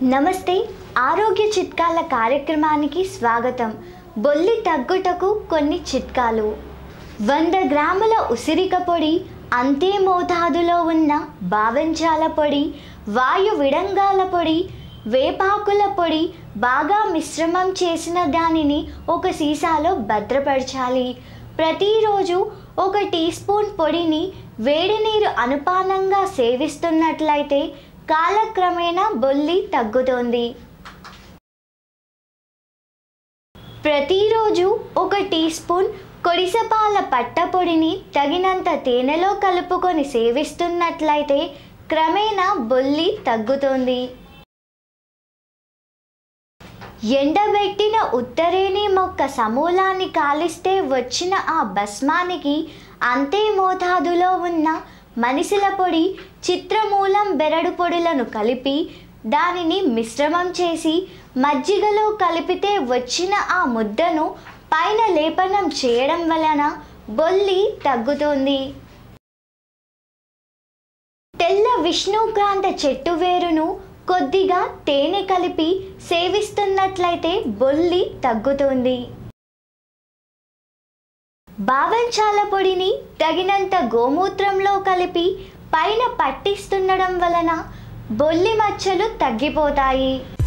నమస్తే ఆరోగ్య చిట్కాల కార్యక్రమానికి స్వాగతం బొల్లి తగ్గుటకు కొన్ని చిట్కాలు వంద గ్రాముల ఉసిరిక పొడి అంతే మోతాదులో ఉన్న బావంచాల పొడి వాయు విడంగాల పొడి వేపాకుల పొడి బాగా మిశ్రమం చేసిన దానిని ఒక సీసాలో భద్రపరచాలి ప్రతిరోజు ఒక టీ స్పూన్ పొడిని వేడి నీరు అనుపానంగా సేవిస్తున్నట్లయితే కాలక్రమేణా బొల్లి తగ్గుతుంది ప్రతిరోజు ఒక టీ స్పూన్ కొడిసపాల పట్టపొడిని తగినంత తేనెలో కలుపుకొని సేవిస్తున్నట్లయితే క్రమేణా బొల్లి తగ్గుతుంది ఎండబెట్టిన ఉత్తరేణి మొక్క సమూలాన్ని కాలిస్తే వచ్చిన ఆ భస్మానికి అంతే మోతాదులో ఉన్న మనిషిల పొడి చిత్రమూలం బెరడు పొడులను కలిపి దానిని మిశ్రమం చేసి మజ్జిగలో కలిపితే వచ్చిన ఆ ముద్దను పైన లేపనం చేయడం వలన బొల్లి తగ్గుతుంది తెల్ల విష్ణుక్రాంత చెట్టు వేరును కొద్దిగా తేనె కలిపి సేవిస్తున్నట్లయితే బొల్లి తగ్గుతుంది బావంచాల పొడిని తగినంత గోమూత్రంలో కలిపి పైన పట్టిస్తుండడం వలన బొల్లి మచ్చలు తగ్గిపోతాయి